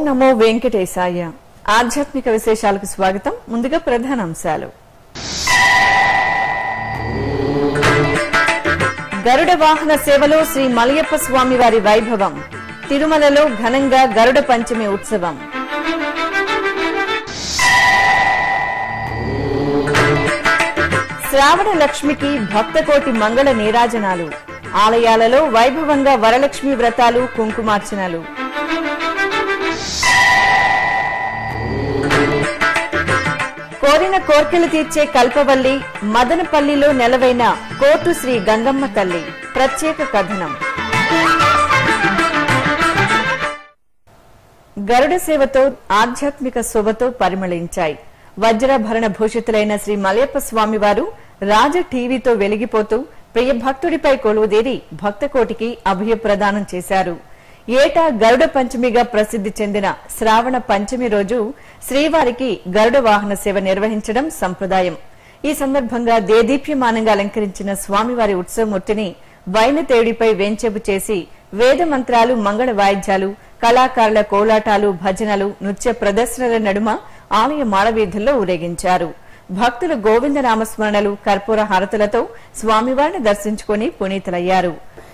నమో వెంకటేశాయ ఆధ్యాత్మిక విశేషాలకు స్వాగతం ముందుగా ప్రధాన అంశాలు గరుడ వాహన సేవలో శ్రీ మలయప్ప స్వామి వారి వైభవం తిరుమలలో ఘనంగా గరుడ పంచమి ఉత్సవం శ్రావణ లక్ష్మికి భక్తకోటి మంగళ నీరాజనాలు ఆలయాలలో వైభవంగా వరలక్ష్మి వ్రతాలు కుంకుమార్చనలు కోరిన కోర్కెలు తీర్చే కల్పవల్లి మదనపల్లిలో నెలవైన కోటు శ్రీ గంగమ్మ తల్లి ప్రత్యేక కథనం గరుడ సేవతో ఆధ్యాత్మిక శోభతో పరిమళించాయి వజ్రాభరణ భూషితులైన శ్రీ మలయప్ప స్వామివారు రాజ టీవీతో వెలిగిపోతూ ప్రియ భక్తుడిపై కొలువుదేరి భక్తకోటికి అభయ ప్రదానం చేశారు ఏటా గరుడ పంచమిగా ప్రసిద్ది చెందిన శ్రావణ పంచమి రోజు శ్రీవారికి గరుడ వాహన సేవ నిర్వహించడం సంప్రదాయం ఈ సందర్భంగా దేదీప్యమానంగా అలంకరించిన స్వామివారి ఉత్సవమూర్తిని వైనతేడిపై వెంచెపు చేసి వేద మంత్రాలు మంగళ వాయిద్యాలు కళాకారుల కోలాటాలు భజనలు నృత్య ప్రదర్శనల నడుమ ఆలయ మాళవీధుల్లో ఊరేగించారు భక్తులు గోవింద నామస్మరణలు కర్పూర హారతులతో స్వామివారిని దర్శించుకుని పునీతులయ్యారు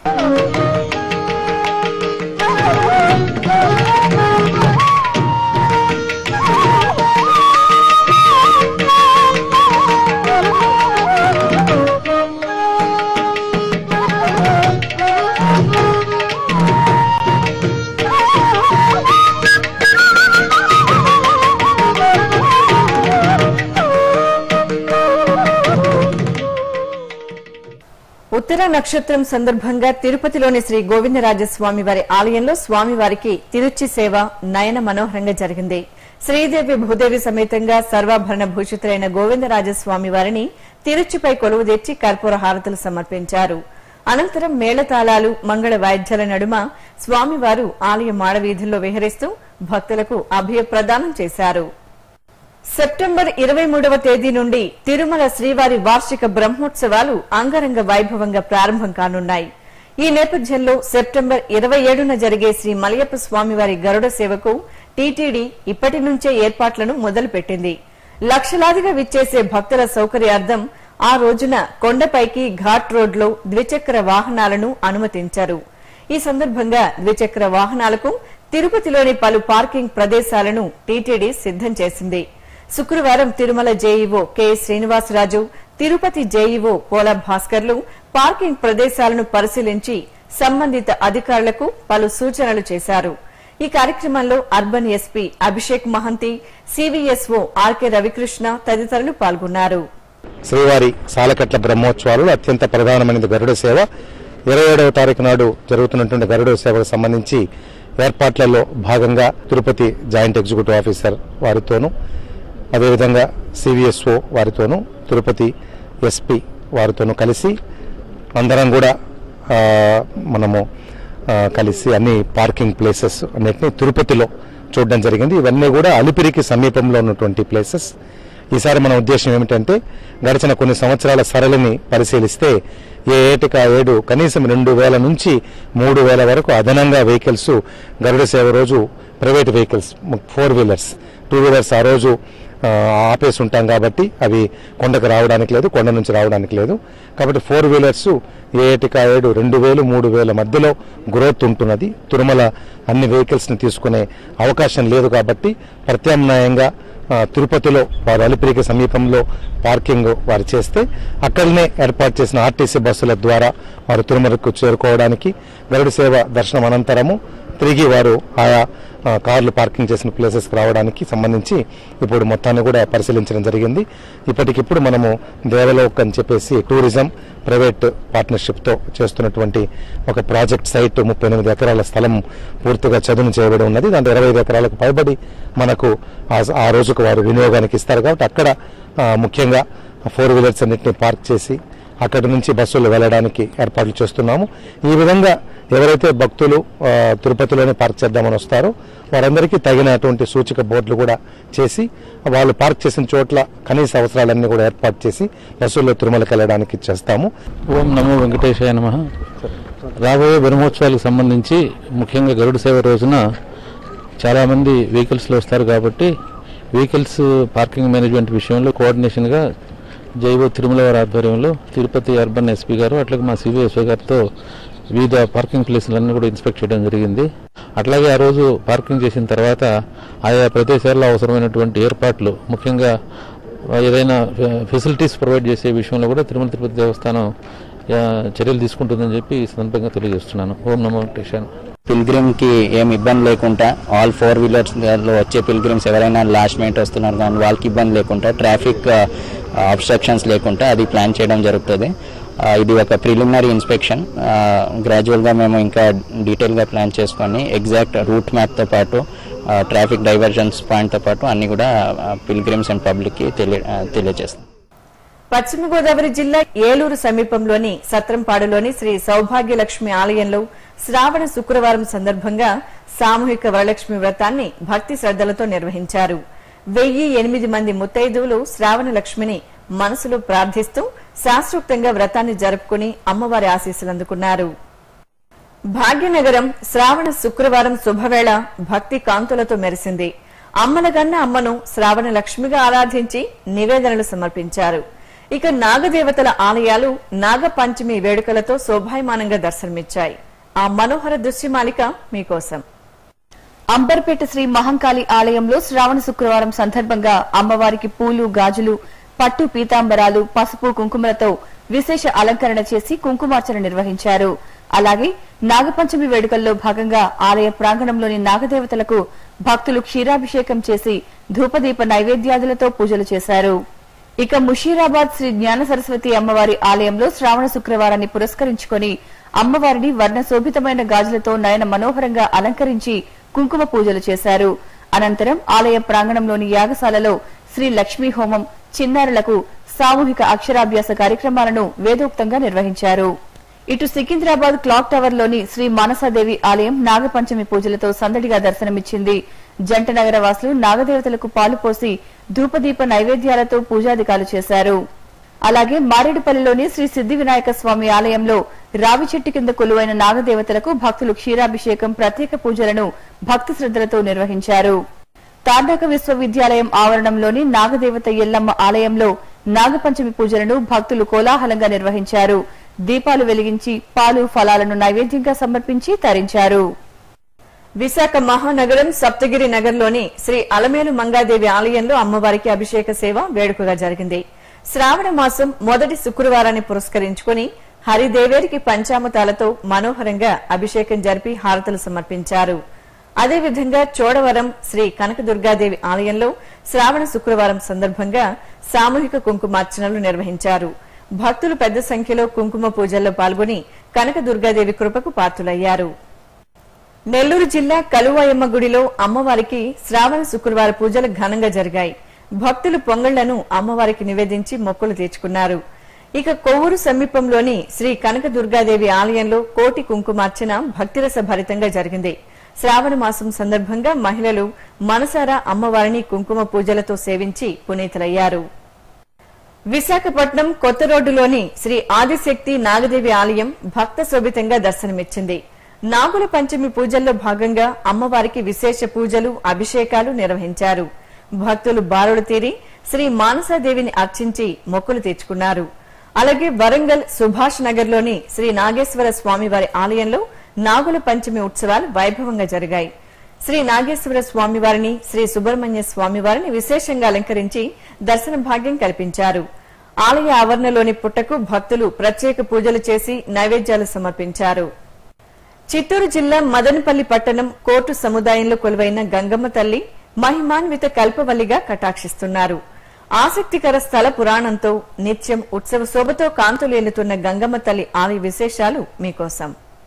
ఉత్తర నక్షత్రం సందర్భంగా తిరుపతిలోని శ్రీ గోవిందరాజస్వామి వారి ఆలయంలో స్వామివారికి తిరుచి సేవ నయన మనోహరంగా జరిగింది శ్రీదేవి భూదేవి సమేతంగా సర్వాభరణ భూషితులైన గోవిందరాజస్వామి వారిని తిరుచిపై కొలువు తెచ్చి కర్పూర హారతులు సమర్పించారు అనంతరం మేళతాళాలు మంగళ వాయిద్యాల నడుమ స్వామివారు ఆలయ మాడవీధుల్లో విహరిస్తూ భక్తులకు అభయ ప్రదానం చేశారు సెప్టెంబర్ ఇరవై మూడవ తేదీ నుండి తిరుమల శ్రీవారి వార్షిక బ్రహ్మోత్సవాలు అంగరంగ వైభవంగా ప్రారంభం కానున్నాయి ఈ నేపథ్యంలో సెప్టెంబర్ ఇరవై ఏడున జరిగే శ్రీ మలయప్ప స్వామివారి గరుడ సేవకు టీటీడీ ఇప్పటి నుంచే ఏర్పాట్లను మొదలుపెట్టింది లక్షలాదిగా విచ్చేసే భక్తుల సౌకర్యార్థం ఆ రోజున కొండపైకి ఘాట్ రోడ్లో ద్విచక్ర వాహనాలను అనుమతించారు ఈ సందర్భంగా ద్విచక్ర వాహనాలకు తిరుపతిలోని పలు పార్కింగ్ ప్రదేశాలను టీటీడీ సిద్దం చేసింది శుక్రవారం Tirumala JEO K Srinivasaraju Tirupati JEO Pola భాస్కర్లు పార్కింగ్ ప్రదేశాలను పరిశీలించి సంబంధిత అధికారులకు పలు సూచనలు చేశారు ఈ కార్యక్రమంలో urban SP Abhishek Mohanty CVSO RK Ravikrishna తదితరులు పాల్గొన్నారు శ్రీవారి సాలకట్ల బ్రహ్మోత్సవాలు అత్యంత ప్రధానమైనది గరుడ సేవ ఇరవై ఏడవ తారీఖు నాడు జరుగుతున్నటువంటి గరుడ సేవకు సంబంధించి ఏర్పాట్లలో భాగంగా తిరుపతి జాయింట్ ఎగ్జిక్యూటివ్ ఆఫీసర్ వారితోనూ అదేవిధంగా సివిఎస్ఓ వారితోనూ తిరుపతి ఎస్పీ వారితోనూ కలిసి అందరం కూడా ఆ, మనము ఆ, కలిసి అన్ని పార్కింగ్ ప్లేసెస్ అన్నిటిని తిరుపతిలో చూడడం జరిగింది ఇవన్నీ కూడా అలిపిరికి సమీపంలో ఉన్నటువంటి ప్లేసెస్ ఈసారి మన ఉద్దేశం ఏమిటంటే గడిచిన కొన్ని సంవత్సరాల సరళిని పరిశీలిస్తే ఏ ఏటికి ఆ ఏడు కనీసం రెండు వేల నుంచి మూడు వేల వరకు అదనంగా వెహికల్స్ గరుడ సేవ రోజు private vehicles four wheelers two wheelers ఆ రోజు ఆ, ఆపేసి ఉంటాం కాబట్టి అవి కొండకు రావడానికి లేదు కొండ నుంచి రావడానికి లేదు కాబట్టి ఫోర్ వీలర్స్ ఏ ఏటికి ఆ ఏడు రెండు వేలు మూడు వేల మధ్యలో గ్రోత్ ఉంటున్నది తిరుమల అన్ని వెహికల్స్ని తీసుకునే అవకాశం లేదు కాబట్టి ప్రత్యామ్నాయంగా ఆ, తిరుపతిలో వారు అలిపిరికి సమీపంలో పార్కింగ్ వారు చేస్తే అక్కడనే ఏర్పాటు చేసిన ఆర్టీసీ బస్సుల ద్వారా వారు తిరుమలకు చేరుకోవడానికి గరుడ సేవ దర్శనం అనంతరము తిరిగి వారు ఆయా ఆ, కార్లు పార్కింగ్ చేసిన ప్లేసెస్కి రావడానికి సంబంధించి ఇప్పుడు మొత్తాన్ని కూడా పరిశీలించడం జరిగింది ఇప్పటికిప్పుడు మనము దేవలోక్ అని చెప్పేసి టూరిజం ప్రైవేట్ పార్ట్నర్షిప్తో చేస్తున్నటువంటి ఒక ప్రాజెక్ట్ సైట్ ముప్పై ఎనిమిది ఎకరాల స్థలం పూర్తిగా చదును చేయబడి ఉన్నది దాంట్లో ఇరవై ఐదు ఎకరాలకు పైబడి మనకు ఆ- ఆ రోజుకు వారు వినియోగానికి ఇస్తారు కాబట్టి అక్కడ ఆ, ముఖ్యంగా ఫోర్ వీలర్స్ అన్నింటినీ పార్క్ చేసి అక్కడి నుంచి బస్సులు వెళ్ళడానికి ఏర్పాట్లు చేస్తున్నాము ఈ విధంగా ఎవరైతే భక్తులు ఆ, తిరుపతిలోనే పార్క్ చేద్దామని వస్తారో వారందరికీ తగినటువంటి సూచిక బోర్డులు కూడా చేసి వాళ్ళు పార్క్ చేసిన చోట్ల కనీస అవసరాలన్నీ కూడా ఏర్పాటు చేసి బస్సుల్లో తిరుమలకి వెళ్ళడానికి చేస్తాము ఓం నమో వెంకటేశాయ నమ రాబోయే బ్రహ్మోత్సవాలకు సంబంధించి ముఖ్యంగా గరుడ సేవ రోజున చాలామంది వెహికల్స్లో వస్తారు కాబట్టి వెహికల్స్ పార్కింగ్ మేనేజ్మెంట్ విషయంలో కోఆర్డినేషన్గా జైవో తిరుమల వారి ఆధ్వర్యంలో తిరుపతి అర్బన్ ఎస్పీ గారు అట్లాగే మా సిబిఎస్ఓ గారితో వివిధ పార్కింగ్ ప్లేసులన్నీ కూడా ఇన్స్పెక్ట్ చేయడం జరిగింది అట్లాగే ఆ రోజు పార్కింగ్ చేసిన తర్వాత ఆయా ప్రదేశాల్లో అవసరమైనటువంటి ఏర్పాట్లు ముఖ్యంగా ఏదైనా ఫెసిలిటీస్ ప్రొవైడ్ చేసే విషయంలో కూడా తిరుమల తిరుపతి దేవస్థానం ఆ, చర్యలు తీసుకుంటుందని చెప్పి ఈ సందర్భంగా తెలియజేస్తున్నాను ఓం నమో వెంకటేశాయ పిల్గ్రిమ్ కి ఏం ఇబ్బంది లేకుండా ఆల్ ఫోర్ వీలర్స్ లో వచ్చే పిల్గ్రిమ్స్ ఎవరైనా లాస్ట్ మినిట్ వస్తున్నారు కానీ వాళ్ళకి ఇబ్బంది లేకుండా ట్రాఫిక్ అబ్స్ట్రక్షన్స్ లేకుండా అది ప్లాన్ చేయడం జరుగుతుంది ఆ, ఇది ఒక ప్రిలిమినరీ ఇన్స్పెక్షన్ గ్రాడ్యువల్గా మేము ఇంకా డీటెయిల్గా ప్లాన్ చేసుకొని ఎగ్జాక్ట్ రూట్ మ్యాప్తో పాటు ట్రాఫిక్ డైవర్జన్స్ పాయింట్తో పాటు అన్ని కూడా పిల్గ్రిమ్స్ అండ్ పబ్లిక్కి తెలియ ఆ, తెలియజేస్తాం పశ్చిమ గోదావరి జిల్లా ఏలూరు సమీపంలోని సత్రంపాడులోని శ్రీ సౌభాగ్యలక్ష్మి ఆలయంలో శ్రావణ శుక్రవారం సందర్భంగా సామూహిక వరలక్ష్మి వ్రతాన్ని భక్తి శ్రద్దలతో నిర్వహించారు వెయ్యి ఎనిమిది మంది ముత్తైదువులు శ్రావణ లక్ష్మిని మనసులో ప్రార్థిస్తూ శాస్త్రోక్తంగా వ్రతాన్ని జరుపుకుని అమ్మవారి ఆశీస్సులు అందుకున్నారు భాగ్యనగరం శ్రావణ శుక్రవారం శుభవేళ భక్తి కాంతులతో మెరిసింది అమ్మలగన్న అమ్మను శ్రావణ లక్ష్మిగా ఆరాధించి నివేదనలు సమర్పించారు ఇక నాగదేవతల ఆలయాలు నాగపంచమి వేడుకలతో శోభాయమానంగా దర్శనమిచ్చాయి ఆ మనోహర దృశ్యమాలిక మీకోసం అంబర్పేట శ్రీ మహంకాళి ఆలయంలో శ్రావణ శుక్రవారం సందర్భంగా అమ్మవారికి పూలు గాజులు పట్టు పీతాంబరాలు పసుపు కుంకుమలతో విశేష అలంకరణ చేసి కుంకుమార్చన నిర్వహించారు అలాగే నాగపంచమి వేడుకల్లో భాగంగా ఆలయ ప్రాంగణంలోని నాగదేవతలకు భక్తులు క్షీరాభిషేకం చేసి ధూపదీప నైవేద్యాదులతో పూజలు చేశారు ఇక ముషీరాబాద్ శ్రీ జ్ఞాన సరస్వతి అమ్మవారి ఆలయంలో శ్రావణ శుక్రవారాన్ని పురస్కరించుకొని అమ్మవారిని వర్ణ శోభితమైన గాజులతో నయన మనోహరంగా అలంకరించి కుంకుమ పూజలు చేశారు అనంతరం ఆలయ ప్రాంగణంలోని యాగశాలలో శ్రీ లక్ష్మీ హోమం చిన్నారులకు సామూహిక అక్షరాభ్యాస కార్యక్రమాలను వేదోక్తంగా నిర్వహించారు ఇటు సికింద్రాబాద్ క్లాక్ టవర్ లోని శ్రీ మానసాదేవి ఆలయం నాగపంచమి పూజలతో సందడిగా దర్శనమిచ్చింది జంట నగర వాసులు నాగదేవతలకు పాలు పోసి ధూపదీప నైవేద్యాలతో పూజాధికాలు చేశారు అలాగే మారేడుపల్లిలోని శ్రీ సిద్ది వినాయక స్వామి ఆలయంలో రావి చెట్టు కింద కొలువైన నాగదేవతలకు భక్తులు క్షీరాభిషేకం ప్రత్యేక పూజలను భక్తి శ్రద్దలతో నిర్వహించారు తాండక విశ్వవిద్యాలయం ఆవరణంలోని నాగదేవత ఎల్లమ్మ ఆలయంలో నాగపంచమి పూజలను భక్తులు కోలాహలంగా నిర్వహించారు దీపాలు వెలిగించి పాలు ఫలాలను నైవేద్యంగా సమర్పించి తరించారు విశాఖ మహానగరం సప్తగిరి నగర్లోని శ్రీ అలమేలు మంగాదేవి ఆలయంలో అమ్మవారికి అభిషేక సేవ వేడుకగా జరిగింది శ్రావణ మాసం మొదటి శుక్రవారాన్ని పురస్కరించుకుని హరిదేవేరికి పంచామతాలతో మనోహరంగా అభిషేకం జరిపి హారతులు సమర్పించారు అదేవిధంగా చోడవరం శ్రీ కనకదుర్గాదేవి ఆలయంలో శ్రావణ శుక్రవారం సందర్భంగా సామూహిక కుంకుమార్చనలు నిర్వహించారు భక్తులు పెద్ద సంఖ్యలో కుంకుమ పూజల్లో పాల్గొని కనకదుర్గాదేవి కృపకు పాత్రులయ్యారు నెల్లూరు జిల్లా కలువాయమ్మ గుడిలో అమ్మవారికి శ్రావణ శుక్రవార పూజలు ఘనంగా జరిగాయి భక్తులు పొంగళ్లను అమ్మవారికి నివేదించి మొక్కులు తీర్చుకున్నారు ఇక కొవ్వూరు సమీపంలోని శ్రీ కనకదుర్గాదేవి ఆలయంలో కోటి కుంకుమార్చన భక్తిరస భరితంగా జరిగింది శ్రావణ మాసం సందర్భంగా మహిళలు మనసారా అమ్మవారిని కుంకుమ పూజలతో సేవించి పునీతులయ్యారు విశాఖపట్నం కొత్త రోడ్డులోని శ్రీ ఆదిశక్తి నాగదేవి ఆలయం భక్త శోభితంగా దర్శనమిచ్చింది నాగుల పంచమి పూజల్లో భాగంగా అమ్మవారికి విశేష పూజలు అభిషేకాలు నిర్వహించారు భక్తులు బారులు తీరి శ్రీ మానసాదేవిని అర్చించి మొక్కులు తీర్చుకున్నారు అలాగే వరంగల్ సుభాష్ నగర్లోని శ్రీ నాగేశ్వర స్వామివారి ఆలయంలో నాగుల పంచమి ఉత్సవాలు వైభవంగా జరిగాయి శ్రీ నాగేశ్వర స్వామివారిని శ్రీ సుబ్రహ్మణ్య స్వామివారిని విశేషంగా అలంకరించి దర్శన భాగ్యం కల్పించారు ఆలయ ఆవరణలోని పుట్టకు భక్తులు ప్రత్యేక పూజలు చేసి నైవేద్యాలు సమర్పించారు చిత్తూరు జిల్లా మదనపల్లి పట్టణం కోర్టు సముదాయంలో కొలువైన గంగమ్మ తల్లి మహిమాన్విత కల్పవల్లిగా కటాక్షిస్తున్నారు ఆసక్తికర స్థల పురాణంతో నిత్యం ఉత్సవ శోభతో కాంతులేలుతున్న గంగమ్మ తల్లి ఆలయ విశేషాలు మీకోసం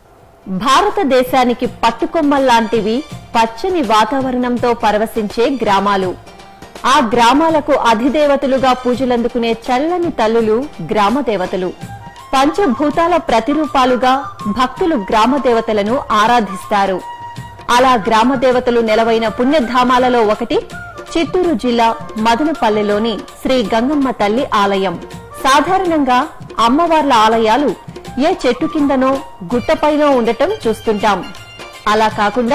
భారతదేశానికి పట్టుకొమ్మల్లాంటివి పచ్చని వాతావరణంతో పరవశించే గ్రామాలు ఆ గ్రామాలకు అధిదేవతలుగా పూజలందుకునే చల్లని తల్లులు గ్రామ దేవతలు పంచభూతాల ప్రతిరూపాలుగా భక్తులు గ్రామ దేవతలను ఆరాధిస్తారు అలా గ్రామ దేవతలు నెలవైన పుణ్యధామాలలో ఒకటి చిత్తూరు జిల్లా మదనపల్లెలోని శ్రీ గంగమ్మ తల్లి ఆలయం సాధారణంగా అమ్మవార్ల ఆలయాలు ఏ చెట్టు కిందనో గుట్టపైనో ఉండటం చూస్తుంటాం అలా కాకుండా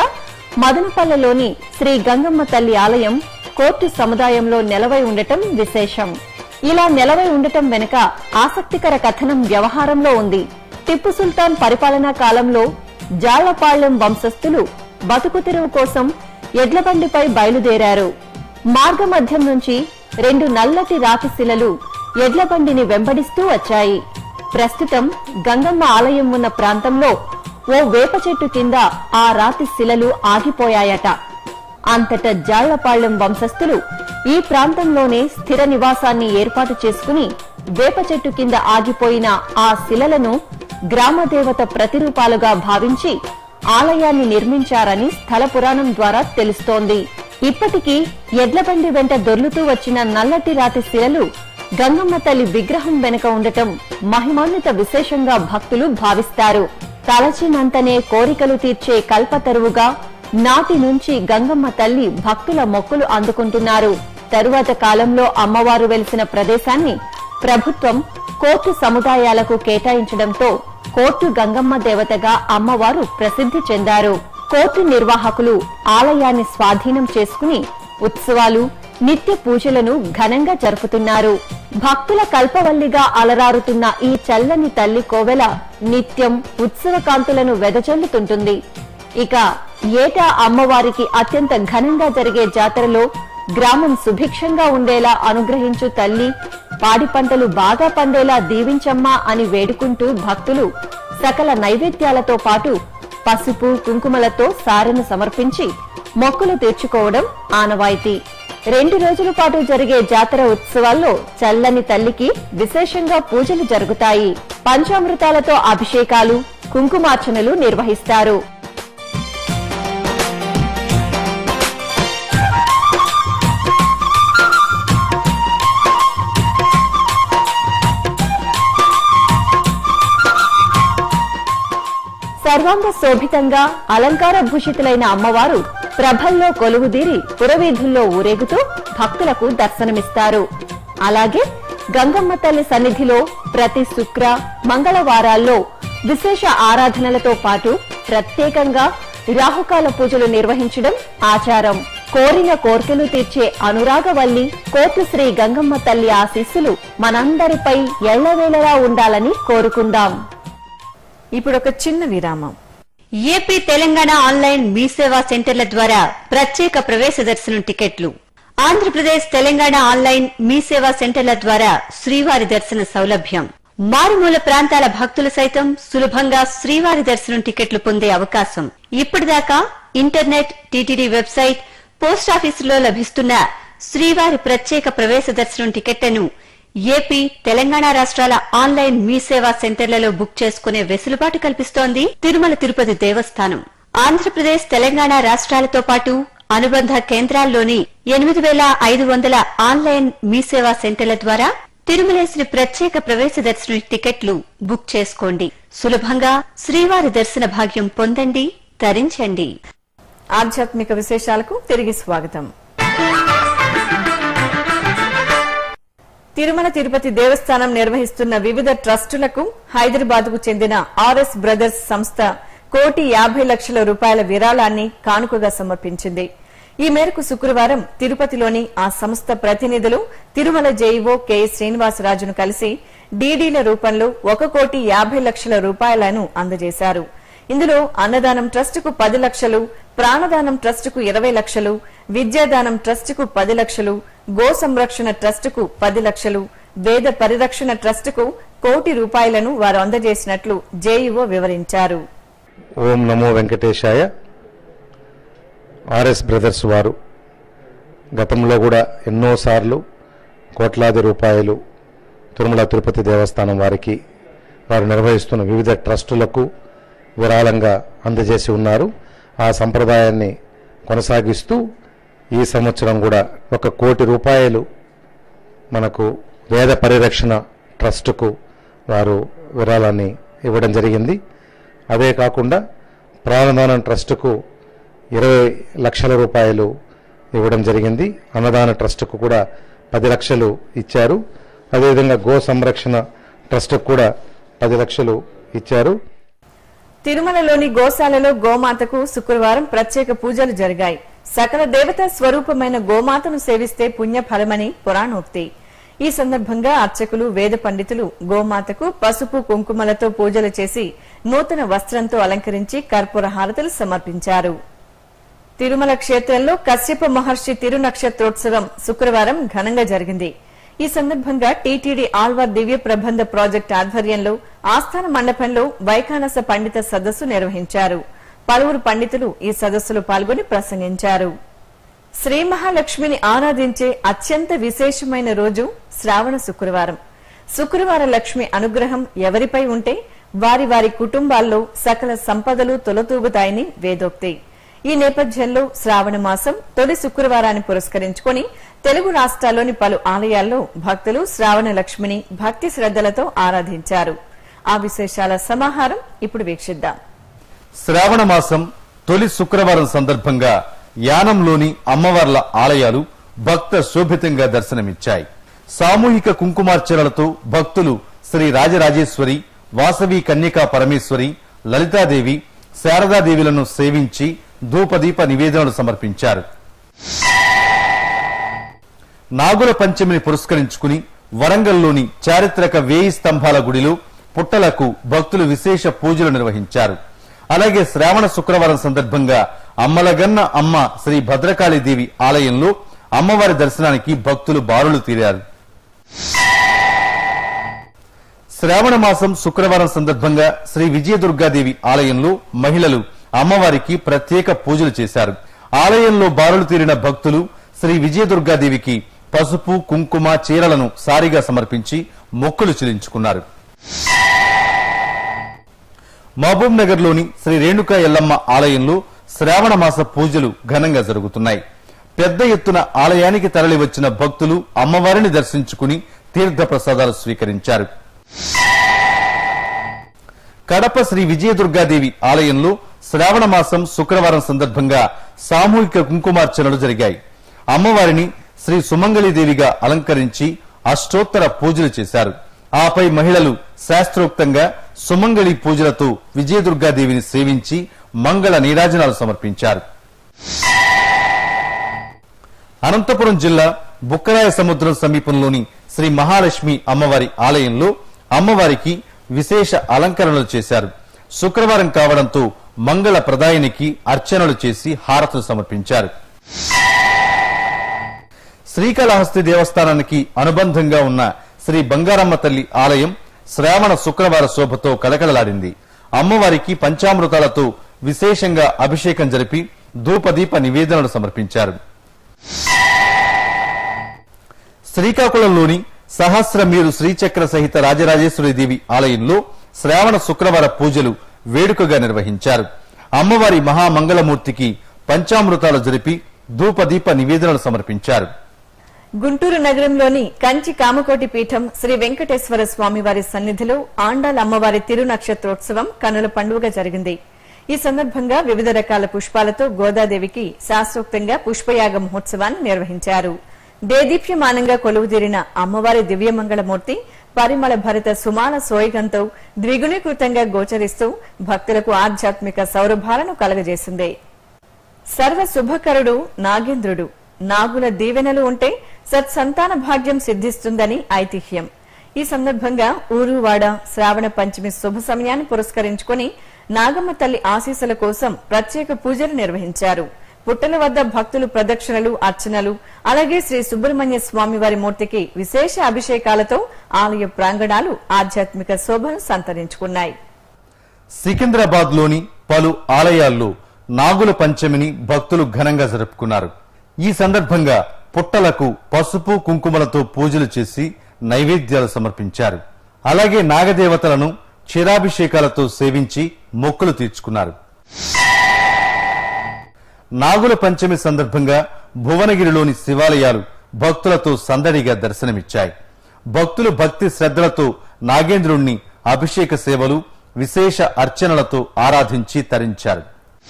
మదనపల్లెలోని శ్రీ గంగమ్మ తల్లి ఆలయం కోర్టు సముదాయంలో నెలవై ఉండటం విశేషం ఇలా నెలవై ఉండటం వెనుక ఆసక్తికర కథనం వ్యవహారంలో ఉంది టిప్పు సుల్తాన్ పరిపాలనా కాలంలో జాళ్లపాళ్లెం వంశస్థులు బతుకు తెరువు కోసం ఎడ్లబండిపై బయలుదేరారు మార్గమధ్యం నుంచి రెండు నల్లటి రాతి శిలలు ఎడ్లబండిని వెంబడిస్తూ వచ్చాయి ప్రస్తుతం గంగమ్మ ఆలయం ఉన్న ప్రాంతంలో ఓ వేప చెట్టు కింద ఆ రాతి శిలలు ఆగిపోయాయట అంతట జాళ్లపాళ్లెం వంశస్థులు ఈ ప్రాంతంలోనే స్థిర నివాసాన్ని ఏర్పాటు చేసుకుని వేప చెట్టు కింద ఆగిపోయిన ఆ శిలలను గ్రామదేవత ప్రతిరూపాలుగా భావించి ఆలయాన్ని నిర్మించారని స్థల పురాణం ద్వారా తెలుస్తోంది ఇప్పటికీ ఎడ్లబండి వెంట దొర్లుతూ వచ్చిన నల్లటి రాతి శిలలు గంగమ్మ తల్లి విగ్రహం వెనుక ఉండటం మహిమాన్విత విశేషంగా భక్తులు భావిస్తారు తలచినంతనే కోరికలు తీర్చే కల్పతరువుగా నాటి నుంచి గంగమ్మ తల్లి భక్తుల మొక్కులు అందుకుంటున్నారు తరువాత కాలంలో అమ్మవారు వెలిసిన ప్రదేశాన్ని ప్రభుత్వం కోర్టు సముదాయాలకు కేటాయించడంతో కోర్టు గంగమ్మ దేవతగా అమ్మవారు ప్రసిద్ధి చెందారు కోర్టు నిర్వాహకులు ఆలయాన్ని స్వాధీనం చేసుకుని ఉత్సవాలు నిత్య పూజలను ఘనంగా జరుపుతున్నారు భక్తుల కల్పవల్లిగా అలరారుతున్న ఈ చల్లని తల్లి కోవెల నిత్యం ఉత్సవ కాంతులను వెదజల్లుతుంటుంది ఇక ఏటా అమ్మవారికి అత్యంత ఘనంగా జరిగే జాతరలో గ్రామం సుభిక్షంగా ఉండేలా అనుగ్రహించు తల్లి పాడి పంటలు బాగా పండేలా దీవించమ్మా అని వేడుకుంటూ భక్తులు సకల నైవేద్యాలతో పాటు పసుపు కుంకుమలతో సారెను సమర్పించి మొక్కులు తీర్చుకోవడం ఆనవాయితీ రెండు రోజుల పాటు జరిగే జాతర ఉత్సవాల్లో చల్లని తల్లికి విశేషంగా పూజలు జరుగుతాయి పంచామృతాలతో అభిషేకాలు కుంకుమార్చనలు నిర్వహిస్తారు సర్వాంగ శోభితంగా అలంకార భూషితులైన అమ్మవారు ప్రభల్లో కొలువుదీరి పురవీధుల్లో ఊరేగుతూ భక్తులకు దర్శనమిస్తారు అలాగే గంగమ్మ తల్లి సన్నిధిలో ప్రతి శుక్ర మంగళవారాల్లో విశేష ఆరాధనలతో పాటు ప్రత్యేకంగా రాహుకాల పూజలు నిర్వహించడం ఆచారం కోరిన కోర్కెలు తీర్చే అనురాగవల్లి కోర్టు శ్రీ గంగమ్మ తల్లి ఆశీస్సులు మనందరిపై ఎళ్లవేళలా ఉండాలని కోరుకుందాం ఇప్పుడు ఒక చిన్న విరామం ఏపీ తెలంగాణ ఆన్లైన్ మీ సేవా సెంటర్ల ద్వారా ప్రత్యేక ప్రవేశ దర్శనం టికెట్లు ఆంధ్రప్రదేశ్ తెలంగాణ ఆన్లైన్ మీ సేవా సెంటర్ల ద్వారా శ్రీవారి దర్శన సౌలభ్యం మారుమూల ప్రాంతాల భక్తులు సైతం సులభంగా శ్రీవారి దర్శనం టికెట్లు పొందే అవకాశం ఇప్పటిదాకా ఇంటర్నెట్ టీటీడీ వెబ్సైట్ పోస్టాఫీసులో లభిస్తున్న శ్రీవారి ప్రత్యేక ప్రవేశ దర్శనం టికెట్లను ఏపీ తెలంగాణ రాష్ట్రాల ఆన్లైన్ మీ సేవా సెంటర్లలో బుక్ చేసుకునే వెసులుబాటు కల్పిస్తోంది తిరుమల తిరుపతి దేవస్థానం ఆంధ్రప్రదేశ్ తెలంగాణ రాష్ట్రాలతో పాటు అనుబంధ కేంద్రాల్లోని ఎనిమిది వేల ఐదు వందల ఆన్లైన్ మీ సేవా సెంటర్ల ద్వారా తిరుమలేశ్వరి ప్రత్యేక ప్రవేశ దర్శన టికెట్లు బుక్ చేసుకోండి సులభంగా శ్రీవారి దర్శన భాగ్యం పొందండి తరించండి ఆధ్యాత్మిక విశేషాలకు తిరిగి స్వాగతం తిరుమల తిరుపతి దేవస్థానం నిర్వహిస్తున్న వివిధ ట్రస్టులకు హైదరాబాద్ కు చెందిన ఆర్ఎస్ బ్రదర్స్ సంస్థ కోటి యాభై లక్షల రూపాయల విరాళాన్ని కానుకగా సమర్పించింది ఈ మేరకు శుక్రవారం తిరుపతిలోని ఆ సంస్థ ప్రతినిధులు తిరుమల జేఈఓ కె శ్రీనివాసరాజును కలిసి డీడీల రూపంలో ఒక కోటి యాభై లక్షల రూపాయలను అందజేశారు ఇందులో అన్నదానం ట్రస్టుకు పది లక్షలు ప్రాణదానం ట్రస్టుకు ఇరవై లక్షలు విద్యాదానం ట్రస్టుకు పది లక్షలు గో సంరక్షణ ట్రస్టుకు పది లక్షలు వేద పరిరక్షణ ట్రస్టుకు కోటి రూపాయలను వారు అందజేసినట్లు జేఈఓ వివరించారు ఓం నమో వెంకటేశాయ ఆర్ఎస్ బ్రదర్స్ వారు గతంలో కూడా ఎన్నోసార్లు కోట్లాది రూపాయలు తిరుమల తిరుపతి దేవస్థానం వారికి వారు నిర్వహిస్తున్న వివిధ ట్రస్టులకు విరాళంగా అందజేసి ఉన్నారు ఆ సంప్రదాయాన్ని కొనసాగిస్తూ ఈ సంవత్సరం కూడా ఒక కోటి రూపాయలు మనకు వేద పరిరక్షణ ట్రస్టుకు వారు విరాళాన్ని ఇవ్వడం జరిగింది అదే కాకుండా ప్రాణదానం ట్రస్టుకు ఇరవై లక్షల రూపాయలు ఇవ్వడం జరిగింది అన్నదాన ట్రస్టుకు కూడా పది లక్షలు ఇచ్చారు అదేవిధంగా గో సంరక్షణ ట్రస్టుకు కూడా పది లక్షలు ఇచ్చారు తిరుమలలోని గోశాలలో గోమాతకు శుక్రవారం ప్రత్యేక పూజలు జరిగాయి సకల దేవతా స్వరూపమైన గోమాతను సేవిస్తే పుణ్యఫలమని పురాణోక్తి ఈ సందర్భంగా అర్చకులు వేద పండితులు గోమాతకు పసుపు కుంకుమలతో పూజలు చేసి నూతన వస్త్రంతో అలంకరించి కర్పూర హారతులు సమర్పించారు తిరుమల క్షేత్రంలో కశ్యప మహర్షి తిరునక్షత్రోత్సవం శుక్రవారం ఘనంగా జరిగింది ఈ సందర్భంగా టీటీడీ ఆల్వార్ దివ్య ప్రబంధ ప్రాజెక్టు ఆధ్వర్యంలో ఆస్థాన మండపంలో వైఖానస పండిత సదస్సు నిర్వహించారు పలువురు పండితులు ఈ సదస్సులో పాల్గొని ప్రసంగించారు శ్రీ మహాలక్ష్మిని ఆరాధించే అత్యంత విశేషమైన రోజు శ్రావణ శుక్రవారం శుక్రవార లక్ష్మి అనుగ్రహం ఎవరిపై ఉంటే వారి వారి కుటుంబాల్లో సకల సంపదలు తొలతూగుతాయని వేదోక్తి ఈ నేపథ్యంలో శ్రావణ మాసం తొలి శుక్రవారాన్ని పురస్కరించుకుని తెలుగు రాష్ట్రాల్లోని పలు ఆలయాల్లో భక్తులు శ్రావణ లక్ష్మిని భక్తి శ్రద్దలతో ఆరాధించారు ఆ విశేషాల సమాహారం ఇప్పుడు వీక్షిద్దాం శ్రావణ మాసం తొలి శుక్రవారం సందర్భంగా యానంలోని అమ్మవార్ల ఆలయాలు భక్త శోభితంగా దర్శనమిచ్చాయి సామూహిక కుంకుమార్చనలతో భక్తులు శ్రీ రాజరాజేశ్వరి వాసవి కన్యకా పరమేశ్వరి లలితాదేవి శారదాదేవిలను సేవించి ధూపదీప నివేదనలు సమర్పించారు నాగుల పంచమిని పురస్కరించుకుని వరంగల్లోని చారిత్రక వేయి స్తంభాల గుడిలో పుట్టలకు భక్తులు విశేష పూజలు నిర్వహించారు అలాగే శ్రావణ శుక్రవారం సందర్భంగా అమ్మలగన్న అమ్మ శ్రీ భద్రకాళీదేవి ఆలయంలో అమ్మవారి దర్శనానికి భక్తులు బారులు తీరారు శ్రావణ మాసం శుక్రవారం సందర్భంగా శ్రీ విజయదుర్గాదేవి ఆలయంలో మహిళలు అమ్మవారికి ప్రత్యేక పూజలు చేశారు ఆలయంలో బారులు తీరిన భక్తులు శ్రీ విజయదుర్గాదేవికి పసుపు కుంకుమ చీరలను సారిగా సమర్పించి మొక్కులు చెల్లించుకున్నారు మహబూబ్ నగర్ లోని శ్రీ రేణుకా ఎల్లమ్మ ఆలయంలో శ్రావణ మాస పూజలు ఘనంగా జరుగుతున్నాయి పెద్ద ఎత్తున ఆలయానికి తరలి వచ్చిన భక్తులు అమ్మవారిని దర్శించుకుని తీర్థ ప్రసాదాలు స్వీకరించారు కడప శ్రీ విజయదుర్గాదేవి ఆలయంలో శ్రావణ మాసం శుక్రవారం సందర్భంగా సామూహిక కుంకుమార్చనలు జరిగాయి అమ్మవారిని శ్రీ సుమంగళీదేవిగా అలంకరించి అష్టోత్తర పూజలు చేశారు ఆపై మహిళలు శాస్త్రోక్తంగా సుమంగళి పూజలతో విజయదుర్గాదేవిని సేవించి మంగళ నీరాజనాలు సమర్పించారు అనంతపురం జిల్లా బుక్కరాయ సముద్రం సమీపంలోని శ్రీ మహాలక్ష్మి అమ్మవారి ఆలయంలో అమ్మవారికి విశేష అలంకరణలు చేశారు శుక్రవారం కావడంతో మంగళ ప్రదాయనికి అర్చనలు చేసి హారతులు సమర్పించారు శ్రీకాళహస్తి దేవస్థానానికి అనుబంధంగా ఉన్న శ్రీ బంగారమ్మ తల్లి ఆలయం శ్రావణ శుక్రవార శోభతో కలకలలాడింది అమ్మవారికి పంచామృతాలతో విశేషంగా అభిషేకం జరిపి ధూపదీప నివేదనలు సమర్పించారు శ్రీకాకుళంలోని సహస్రమీరు శ్రీచక్ర సహిత రాజరాజేశ్వరి దేవి ఆలయంలో శ్రావణ శుక్రవార పూజలు వేడుకగా నిర్వహించారు అమ్మవారి మహామంగళమూర్తికి పంచామృతాలు జరిపి ధూపదీప నివేదనలు సమర్పించారు గుంటూరు నగరంలోని కంచి కామకోటి పీఠం శ్రీ వెంకటేశ్వర స్వామి వారి సన్నిధిలో ఆండాల్ అమ్మవారి తిరునక్షత్రోత్సవం కనుల పండుగ జరిగింది ఈ సందర్భంగా వివిధ రకాల పుష్పాలతో గోదాదేవికి శాస్త్రోక్తంగా పుష్పయాగ మహోత్సవాన్ని నిర్వహించారు దేదీప్యమానంగా కొలువుదీరిన అమ్మవారి దివ్యమంగళమూర్తి పరిమళ భరిత సుమాల సోయగంతో ద్విగుణీకృతంగా గోచరిస్తూ భక్తులకు ఆధ్యాత్మిక సౌరభాలను కలగజేసింది సర్వ శుభకరుడు నాగేంద్రుడు నాగుల దీవెనలు ఉంటే సత్సంతాన భాగ్యం సిద్ధిస్తుందని ఐతిహ్యం ఈ సందర్భంగా ఊరువాడ శ్రావణ పంచమి శుభ సమయాన్ని పురస్కరించుకుని నాగమ్మ తల్లి ఆశీస్సుల కోసం ప్రత్యేక పూజలు నిర్వహించారు పుట్టల వద్ద భక్తులు ప్రదక్షిణలు అర్చనలు అలాగే శ్రీ సుబ్రహ్మణ్య స్వామి వారి మూర్తికి విశేష అభిషేకాలతో ఆలయ ప్రాంగణాలు ఆధ్యాత్మిక శోభను సంతరించుకున్నాయి సికింద్రాబాద్ లోని పలు ఆలయాల్లో నాగుల పంచమిని భక్తులు ఘనంగా జరుపుకున్నారు ఈ సందర్భంగా పుట్టలకు పసుపు కుంకుమలతో పూజలు చేసి నైవేద్యాలు సమర్పించారు అలాగే నాగదేవతలను క్షీరాభిషేకాలతో సేవించి మొక్కులు తీర్చుకున్నారు నాగుల పంచమి సందర్భంగా భువనగిరిలోని శివాలయాలు భక్తులతో సందడిగా దర్శనమిచ్చాయి భక్తులు భక్తి శ్రద్ధలతో నాగేంద్రుణ్ణి అభిషేక సేవలు విశేష అర్చనలతో ఆరాధించి తరించారు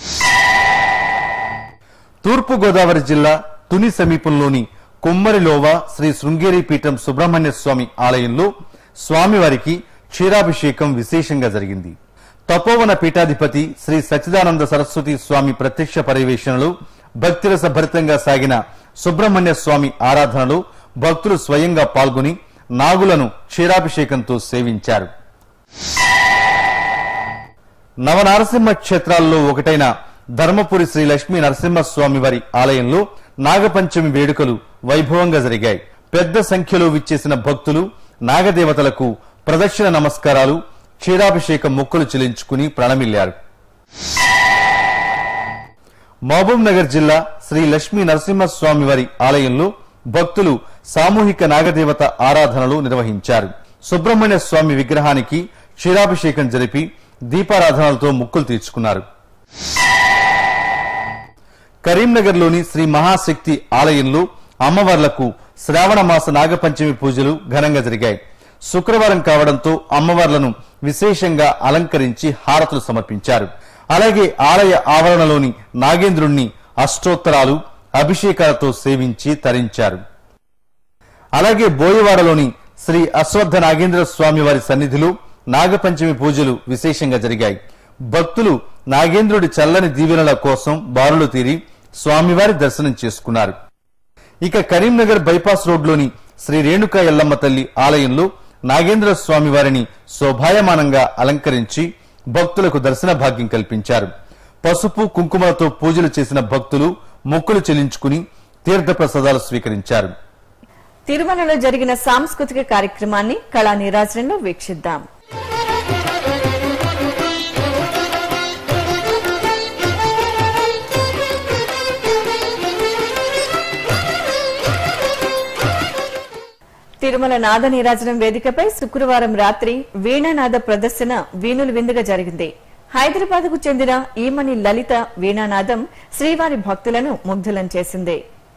తూర్పు గోదావరి జిల్లా తుని సమీపంలోని కుమ్మరిలోవ శ్రీ శృంగేరి పీఠం సుబ్రహ్మణ్య స్వామి ఆలయంలో స్వామివారికి క్షీరాభిషేకం విశేషంగా జరిగింది తపోవన పీఠాధిపతి శ్రీ సచ్చిదానంద సరస్వతి స్వామి ప్రత్యక్ష పర్యవేక్షణలు భక్తిరస భరితంగా సాగిన సుబ్రహ్మణ్య స్వామి ఆరాధనలు భక్తులు స్వయంగా పాల్గొని నాగులను క్షీరాభిషేకంతో సేవించారు నవనారసింహ క్షేత్రాల్లో ఒకటైన ధర్మపురి శ్రీ లక్ష్మీ నరసింహస్వామి వారి ఆలయంలో నాగపంచమి వేడుకలు వైభవంగా జరిగాయి పెద్ద సంఖ్యలో విచ్చేసిన భక్తులు నాగదేవతలకు ప్రదక్షిణ నమస్కారాలు క్షీరాభిషేక మొక్కులు చెల్లించుకుని ప్రణమిల్లారు మహబూబ్ నగర్ జిల్లా శ్రీ లక్ష్మీ నరసింహస్వామి వారి ఆలయంలో భక్తులు సామూహిక నాగదేవత ఆరాధనలు నిర్వహించారు సుబ్రహ్మణ్య స్వామి విగ్రహానికి క్షీరాభిషేకం జరిపి దీపారాధనలతో ముక్కులు తీర్చుకున్నారు కరీంనగర్లోని శ్రీ మహాశక్తి ఆలయంలో అమ్మవార్లకు శ్రావణ మాస నాగపంచమి పూజలు ఘనంగా జరిగాయి శుక్రవారం కావడంతో అమ్మవార్లను విశేషంగా అలంకరించి హారతులు సమర్పించారు అలాగే ఆలయ ఆవరణలోని నాగేంద్రుణ్ణి అష్టోత్తరాలు అభిషేకాలతో సేవించి తరించారు అలాగే బోయవాడలోని శ్రీ అశ్వత్థ నాగేంద్ర స్వామి వారి సన్నిధిలో నాగపంచమి పూజలు విశేషంగా జరిగాయి భక్తులు నాగేంద్రుడి చల్లని దీవెనల కోసం బారులు తీరి స్వామివారి దర్శనం చేసుకున్నారు ఇక కరీంనగర్ బైపాస్ రోడ్లోని శ్రీ రేణుకా ఎల్లమ్మ తల్లి ఆలయంలో నాగేంద్ర స్వామి వారిని శోభాయమానంగా అలంకరించి భక్తులకు దర్శన భాగ్యం కల్పించారు పసుపు కుంకుమలతో పూజలు చేసిన భక్తులు మొక్కులు చెల్లించుకుని తీర్థప్రసాదాలు స్వీకరించారు తిరుమలలో జరిగిన సాంస్కృతిక కార్యక్రమాన్ని కళా నీరాజనంలో వీక్షిద్దాం తిరుమల నాద నీరాజనం వేదికపై శుక్రవారం రాత్రి వీణానాద ప్రదర్శన వీణులు విందుగా జరిగింది హైదరాబాద్ కు చెందిన ఈమణి లలిత వీణానాదం శ్రీవారి భక్తులను ముగ్ధులం చేసింది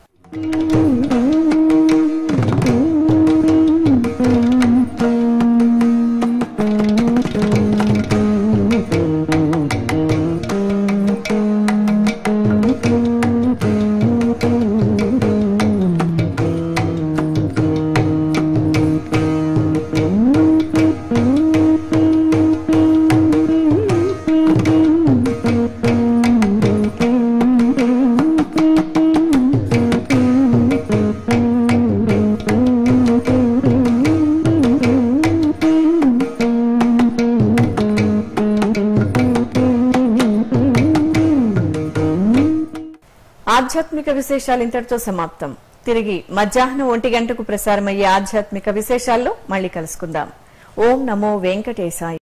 ఆధ్యాత్మిక విశేషాలు ఇంతటితో సమాప్తం తిరిగి మధ్యాహ్నం ఒంటి గంటకు ప్రసారమయ్యే ఆధ్యాత్మిక విశేషాల్లో మళ్ళీ కలుసుకుందాం ఓం నమో వెంకటేశాయ